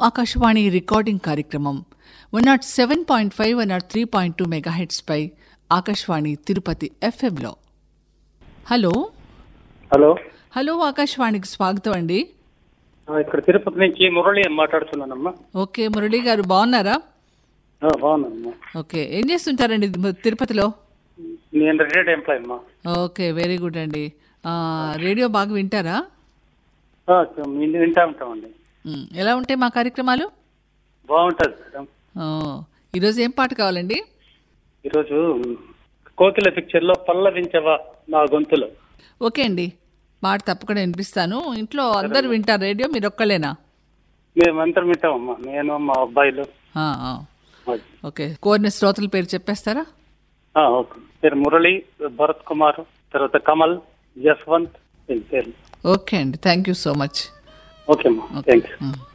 Akashvani recording కార్యక్రమం one nought seven point five one nought three point two మెగాహెట్స్పై ఆకాశవాణి తిరుపతి ఎఫ్ఎంలో hello hello hello ఆకాశవాణికి స్వాగతం అండి ఆ, ఇక్కడ తిరుపతి నుంచి మురళి అని మాట్లాడుతున్నానమ్మా ఓకే మురళి గారు బాగున్నారా ఆ, బాగున్నానమ్మా ఓకే ఏం చేస్తుంటారండి తి- తిరుపతిలో నేను రిటైర్డ్ ఎంప్లాయ్ అమ్మా ఓకే వెరీ గుడ్ అండి ఆ, రేడియో బాగా వింటారా ఆ, విన్- వింటా ఉంటామండి మ్, ఎలా ఉంటాయి మా కార్యక్రమాలు బాగుంటుంది మేడం ఓ, ఈరోజు ఏం పాట కావాలండి ఈరోజు కోకిల పిక్చర్లో పల్లవించవా నా గొంతులో ఓకే అండి పాట తప్పకుండా వినిపిస్తాను ఇంట్లో అందరు వింటారు రేడియో మీరు ఒక్కలేనా మేమందరం వింటామమ్మా నేను మా అబ్బాయిలు ఆ, ఆ. అది. ఓకే కోరిన శ్రోతల పేరు చెప్పేస్తారా ఆ, ఓకే పేరు మురళి భరత్ కుమార్ తర్వాత కమల్ జస్వంత్ వీళ్ళ పేర్లు ఓకే అండి thank you so much okay అమ్మా థ్యాంక్ యూ మ్.